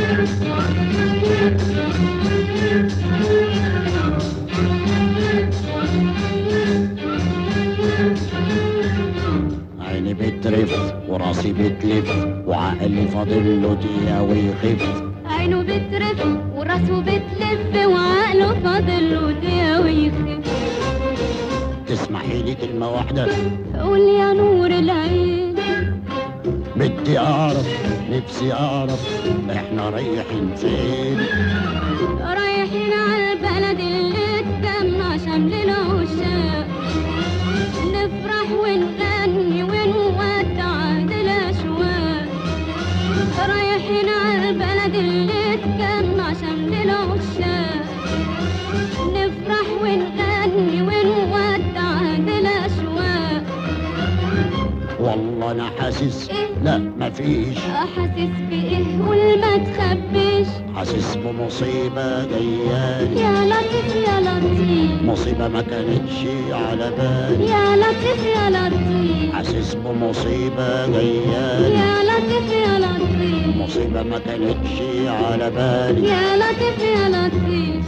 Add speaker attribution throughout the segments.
Speaker 1: عيني بترف وراسي بتلف وعقلي فاضل له دقيقة ويخف
Speaker 2: عينه بترف وراسه بتلف وعقله فاضل له دقيقة ويخف
Speaker 1: تسمحي لي كلمة واحدة
Speaker 2: قول يا نور العين
Speaker 1: بدي أعرف نفسي أعرف إحنا رايحين فين
Speaker 2: رايحين على البلد اللي اتجمع شمل العشاق نفرح ونغني ونودع الأشواق رايحين على البلد اللي اتجمع شمل العشاق نفرح ونغني ونودع الأشواق
Speaker 1: والله أنا حاسس
Speaker 2: إيه؟
Speaker 1: لا مفيش
Speaker 2: أحاسس بإيه قول ما تخبيش
Speaker 1: حاسس بمصيبة جايالي
Speaker 2: يا لطيف يا لطيف
Speaker 1: مصيبة ما كانتش على بالي
Speaker 2: يا لطيف يا لطيف
Speaker 1: حاسس بمصيبة جايالي
Speaker 2: يا لطيف يا لطيف
Speaker 1: مصيبة ما كانتش على بالي
Speaker 2: يا لطيف يا لطيف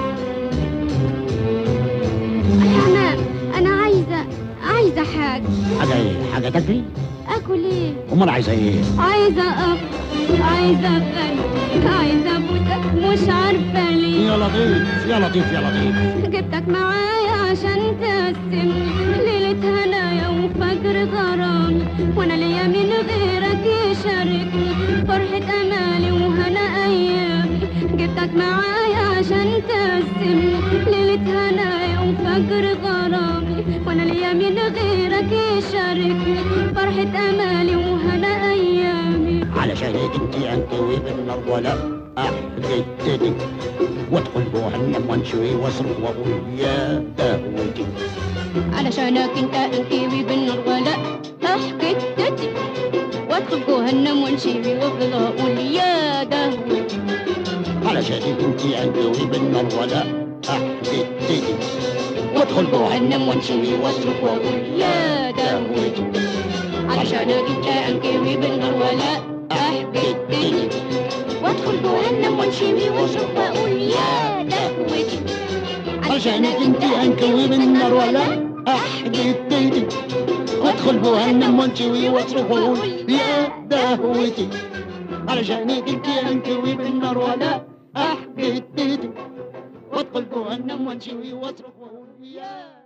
Speaker 2: أنا أنا عايزة عايزة حاجة
Speaker 1: حاجة إيه؟ حاجة تاكلي؟
Speaker 2: أكل إيه؟
Speaker 1: أمال عايزة إيه؟
Speaker 2: عايزة أكل عايزة أغني عايزة أبوسك مش عارفة ليه
Speaker 1: يا لطيف يا لطيف يا لطيف
Speaker 2: جبتك معايا عشان تقسم ليلة هنايا وفجر غرامي وانا ليا من غيرك يشاركني فرحة امالي وهنا ايامي جبتك معايا عشان تقسم ليلة هنايا وفجر غرامي وانا ليا من غيرك يشاركني فرحة امالي وهنا ايامي
Speaker 1: علشان انت انكوي بالنار ولا احددتك وادخل جهنم وانشوي واصرخ واقول يا قهوتي
Speaker 2: علشانك انت انكيوي بالنار ولا احكي تتي وادخل جهنم وانشيبي وافضل اقول يا دهوتي
Speaker 1: علشان انت انكوي بالنار ولا احددتك وادخل جهنم وانشوي واصرخ واقول
Speaker 2: يا دهوتي علشانك انت انكيوي بالنار ولا احكي تتي وادخل جهنم وانشيبي واشوف واقول يا دهوتي
Speaker 1: علشانك انت انكوي بالنار ولا احددتك وادخل جهنم وانشوي واصرخ واقول يا دهوتي علشانك انت انكوي بالنار ولا احددتك وادخل جهنم وانشوي واصرخ واقول يا